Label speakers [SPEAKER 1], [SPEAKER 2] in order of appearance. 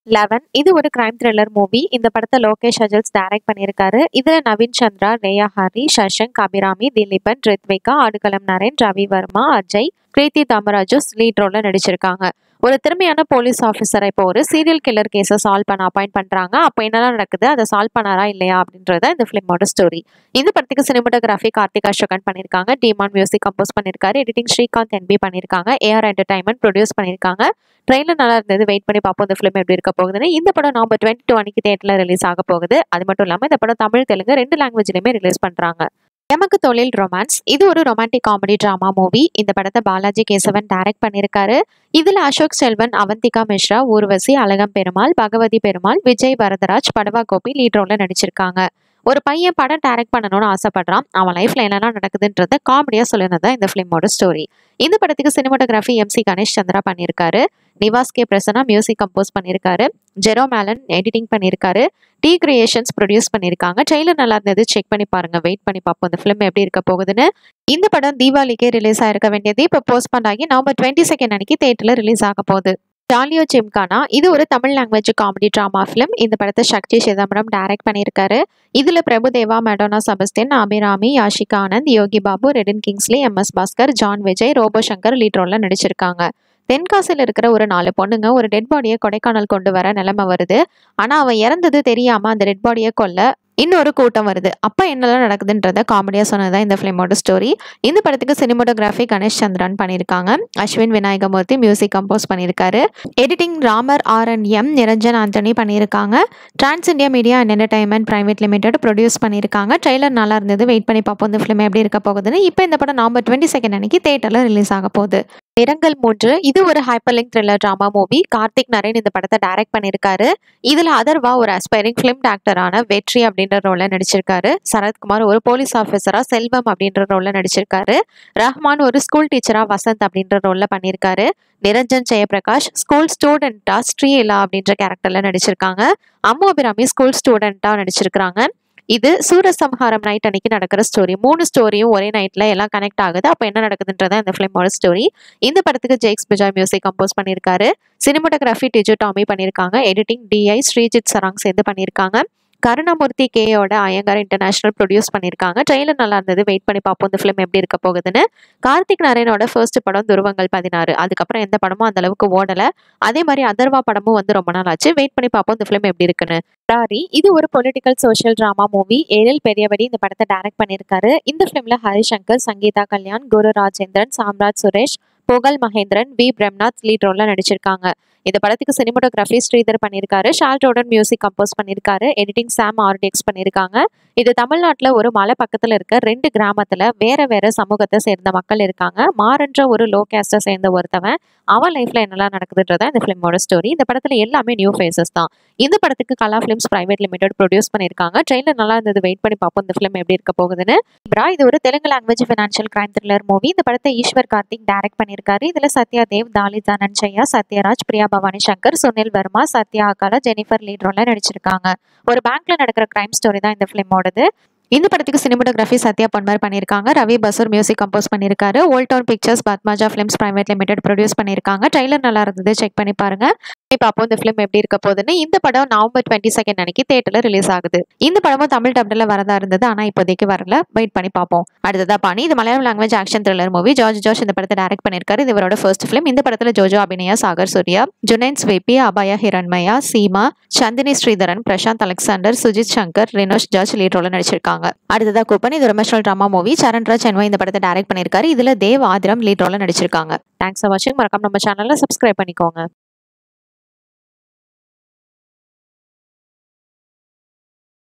[SPEAKER 1] eleven இது ஒரு crime thriller movie இந்த படத்தை லோகேஷ் அஜல்ஸ் டைரக்ட் பண்ணியிருக்காரு இதுல நவீன் சந்திரா ரேயா ஹரி சஷங்க் அபிராமி திலீபன் ரித்விகா ஆடுகளம் நரேன் ரவி வர்மா அஜய் கிருத்தி தாமராஜு லீட் ரோல்ல நடிச்சிருக்காங்க ஒரு திறமையான போலீஸ் ஆஃபீஸரை இப்போ ஒரு சீரியல் கில்லர் கேஸை சால்வ் பண்ண அப்பாயிண்ட் பண்றாங்க அப்போ என்னெல்லாம் நடக்குது அதை சால்வ் பண்ணாரா இல்லையா அப்படின்றத இந்த ஃபிலிமோட ஸ்டோரி இந்த படத்துக்கு சினிமாட்டோகிராஃபி கார்த்திக் அசோகன் பண்ணியிருக்காங்க டிமான் மியூசிக் கம்போஸ் பண்ணியிருக்காரு எடிட்டிங் ஸ்ரீகாந்த் என்பி பண்ணியிருக்காங்க ஏஆர் என்டர்டைன்மெண்ட் ப்ரொடியூஸ் பண்ணியிருக்காங்க ட்ரெயிலர் நல்லா இருந்தது வெயிட் பண்ணி பார்ப்போம் இந்த ஃபிலிம் எப்படி இருக்க போகுதுன்னு இந்த படம் நவம்பர் டுவெண்ட்டி டூ அன்னைக்கு தேட்டரில் ரிலீஸ் ஆக போகுது அது மட்டும் இல்லாமல் இந்த படம் தமிழ் தெலுங்கு ரெண்டு லாங்குவேஜ்லையுமே ரிலீஸ் பண்ணுறாங்க எமக்கு தொழில் ரொமான்ஸ் இது ஒரு ரொமான்டிக் காமெடி ட்ராமா மூவி இந்த படத்தை பாலாஜி கேசவன் டைரக்ட் பண்ணியிருக்காரு இதுல அசோக் செல்வன் அவந்திகா மிஸ்ரா ஊர்வசி அழகம் பெருமாள் பகவதி பெருமாள் விஜய் வரதராஜ் படவா கோபி லீட் ரோல்ல நடிச்சிருக்காங்க ஒரு பையன் படம் டைரக்ட் பண்ணணும்னு ஆசைப்படுறான் அவன் லைஃப்ல என்னெல்லாம் நடக்குதுன்றத காமெடியா சொல்லினது இந்த ஃபிலிமோட ஸ்டோரி இந்த படத்துக்கு cinematography M C Ganesh Chandra பண்ணியிருக்காரு Nivas K Prasanna music compose பண்ணியிருக்காரு ஜெரோ மேலன் எடிட்டிங் பண்ணியிருக்காரு டி கிரியேஷன்ஸ் ப்ரொடியூஸ் பண்ணியிருக்காங்க ட்ரெய்லர் நல்லா இருந்தது செக் பண்ணி பாருங்க வெயிட் பண்ணி பார்ப்போம் இந்த ஃபிலிம் எப்படி இருக்க போகுதுன்னு இந்த படம் தீபாவளிக்கே ரிலீஸ் ஆயிருக்க வேண்டியது இப்போ போஸ்ட்பண்ட் ஆகி நவம்பர் டுவெண்ட்டி செகண்ட் அன்னைக்கு தேட்டரில் ரிலீஸ் ஆக போகுது ஜாலியோ ஜிம்கானா இது ஒரு Tamil language comedy drama film இந்த படத்தை சக்தி சிதம்பரம் டைரக்ட் பண்ணியிருக்காரு இதுல Prabhudeva Madonna Sebastian Abhirami Yashika Anand Yogi Babu Redin Kingsley M S Bhaskar John Vijay Robo Shankar lead ரோல்ல நடிச்சிருக்காங்க தென்காசியில் இருக்கிற ஒரு நாலு பொண்ணுங்க ஒரு டெட் பாடியை கொடைக்கானல் கொண்டு வர நிலைமை வருது ஆனா அவன் இறந்தது தெரியாம அந்த டெட் பாடியை கொல்ல இன்னொரு கூட்டம் வருது அப்போ என்னெல்லாம் நடக்குதுன்றத காமெடியாக சொன்னதான் இந்த ஃபிலிமோட ஸ்டோரி இந்த படத்துக்கு சினிமோட்டோகிராஃபி கணேஷ் சந்திரன் பண்ணியிருக்காங்க அஸ்வின் விநாயகமூர்த்தி மியூசிக் கம்போஸ் பண்ணியிருக்காரு editing Ramar R N M Niranjan Antony பண்ணியிருக்காங்க trans India media and entertainment private limited produce பண்ணியிருக்காங்க ட்ரெய்லர் நல்லா இருந்தது வெயிட் பண்ணி பார்ப்போம் இந்த ஃபிலிம் எப்படி இருக்க போகுதுன்னு இப்போ இந்த படம் நவம்பர் டுவெண்ட்டி செகண்ட் அன்னைக்கு தேட்டரில் ரிலீஸ் ஆக போகுது நிறங்கள் மூன்று இது ஒரு hyperlink thriller drama movie Karthik Naren இந்த படத்தை டைரக்ட் பண்ணியிருக்காரு இதுல அதர்வா ஒரு அஸ்பைரிங் ஃபிலிம் டாக்டரான வெற்றி அப்படின்ற ரோல்ல நடிச்சிருக்காரு சரத்குமார் ஒரு போலீஸ் ஆஃபீஸரா செல்வம் அப்படின்ற ரோல்ல நடிச்சிருக்காரு ரஹ்மான் ஒரு ஸ்கூல் டீச்சரா வசந்த் அப்படின்ற ரோல்ல பண்ணியிருக்காரு நிரஞ்சன் ஜெயபிரகாஷ் ஸ்கூல் ஸ்டூடெண்டா ஸ்ரீலா அப்படின்ற கேரக்டர்ல நடிச்சிருக்காங்க அம்மு அபிராமி ஸ்கூல் ஸ்டூடெண்டா நடிச்சிருக்காங்க இது சூரசம்ஹாரம் நைட் அன்னைக்கு நடக்கிற ஸ்டோரி மூணு ஸ்டோரியும் ஒரே நைட்ல எல்லாம் கனெக்ட் ஆகுது அப்போ என்ன நடக்குதுன்றதா இந்த ஃபிலிமோட ஸ்டோரி இந்த படத்துக்கு ஜெய்க்ஸ் பிஜாய் மியூசிக் கம்போஸ் பண்ணியிருக்காரு சினிமாட்டோகிராஃபி டிஜு டாமி பண்ணியிருக்காங்க எடிட்டிங் டிஐ ஸ்ரீஜித் சராங் சேர்ந்து பண்ணியிருக்காங்க கருணாமூர்த்தி கேயோட அயங்கார் இன்டர்நேஷனல் ப்ரொடியூஸ் பண்ணியிருக்காங்க ட்ரெயிலர் நல்லா இருந்தது வெயிட் பண்ணி பார்ப்போம் இந்த ஃபிலிம் எப்படி இருக்க போகுதுன்னு கார்த்திக் நாராயணோட ஃபர்ஸ்ட் படம் துருவங்கள் பதினாறு அதுக்கப்புறம் எந்த படமும் அந்த அளவுக்கு ஓடல அதே மாதிரி அதர்வா படமும் வந்து ரொம்ப நாள் ஆச்சு வெயிட் பண்ணி பார்ப்போம் இந்த ஃபிலிம் எப்படி இருக்குன்னு ராரி இது ஒரு பொலிட்டிக்கல் சோஷியல் ட்ராமா மூவி ஏழில் பெரியவடி இந்த படத்தை டைரக்ட் பண்ணியிருக்காரு இந்த ஃபிலிம்ல ஹரிசங்கர் சங்கீதா கல்யாண் குரு ராஜேந்திரன் சாம்ராஜ் சுரேஷ் புகழ் மகேந்திரன் வி பிரம்நாத் லீட் ரோல்ல நடிச்சிருக்காங்க இந்த படத்துக்கு சினிமாட்டோகிராஃபி ஸ்ரீதர் பண்ணியிருக்காரு ஷால் ரோடன் மியூசிக் கம்போஸ் பண்ணியிருக்காரு எடிட்டிங் சாம் ஆர்டிஎக்ஸ் பண்ணியிருக்காங்க இது தமிழ்நாட்டில் ஒரு மலை பக்கத்தில் இருக்க ரெண்டு கிராமத்தில் வேற வேற சமூகத்தை சேர்ந்த மக்கள் இருக்காங்க மாறன்ற ஒரு லோ கேஸ்ட்டை சேர்ந்த ஒருத்தவன் அவன் லைஃப்ல என்னெல்லாம் நடக்குதுன்றதா இந்த ஃபிலிமோட ஸ்டோரி இந்த படத்துல எல்லாமே நியூ ஃபேஸஸ் தான் இந்த படத்துக்கு Kala films private limited produce பண்ணியிருக்காங்க ட்ரெயிலர் நல்லா இருந்தது வெயிட் பண்ணி பார்ப்போம் இந்த ஃபிலிம் எப்படி இருக்க போகுதுன்னு பிரா இது ஒரு Telugu language financial crime thriller movie இந்த படத்தை ஈஸ்வர் கார்த்திக் டைரக்ட் பண்ணியிருக்காரு இதுல சத்யா தேவ் தாலி தனஞ்சயா சத்யராஜ் பிரியா பவானி சங்கர் சுனில் வர்மா சத்யா அகாலா ஜெனிஃபர் லீட் ரோல்ல நடிச்சிருக்காங்க ஒரு பேங்க்ல நடக்கிற கிரைம் ஸ்டோரி தான் இந்த ஃபிலிமோடது இந்த படத்துக்கு சினிமாட்டோகிராஃபி சத்யா பொன்மார் பண்ணியிருக்காங்க ரவி பசூர் மியூசிக் கம்போஸ் பண்ணியிருக்காரு old town pictures Padmaja films private limited produce பண்ணியிருக்காங்க ட்ரைலர் நல்லா இருந்தது செக் பண்ணி பாருங்க இப்போ அப்போ இந்த ஃபிலிம் எப்படி இருக்க போகுதுன்னு இந்த படம் நவம்பர் டுவெண்ட்டி செகண்ட் அன்னைக்கு தேட்டரில் ரிலீஸ் ஆகுது இந்த படமும் தமிழ் டப்டில் வரதா இருந்தது ஆனால் இப்போதைக்கு வரல வெயிட் பண்ணி பார்ப்போம் அடுத்ததா பாணி இது Malayalam language action thriller movie George George இந்த படத்தை டைரக்ட் பண்ணியிருக்காரு இது இவரோட ஃபர்ஸ்ட் ஃபிலிம் இந்த படத்தில் ஜோஜோ அபிநயா சாகர் சூர்யா ஜுனைன் ஸ்வேபி Abhaya Hiranmayi Seema Chandini Sreedharan Prasanth Alexander Sujith Shankar Rinosh George lead role நடிச்சிருக்காங்க அடுத்ததா கூப்பன் இது ரொமேஷனல் ட்ராமா மூவி சரண்ராஜ் சென்வை இந்த படத்தை டைரக்ட் பண்ணியிருக்காரு இதுல தேவ் ஆதிரம் லீட் ரோல நடிச்சிருக்காங்க தேங்க்ஸ் ஃபார் வாட்சிங் மறக்காம நம்ம சேனலை சப்ஸ்கிரைப் பண்ணிக்கோங்க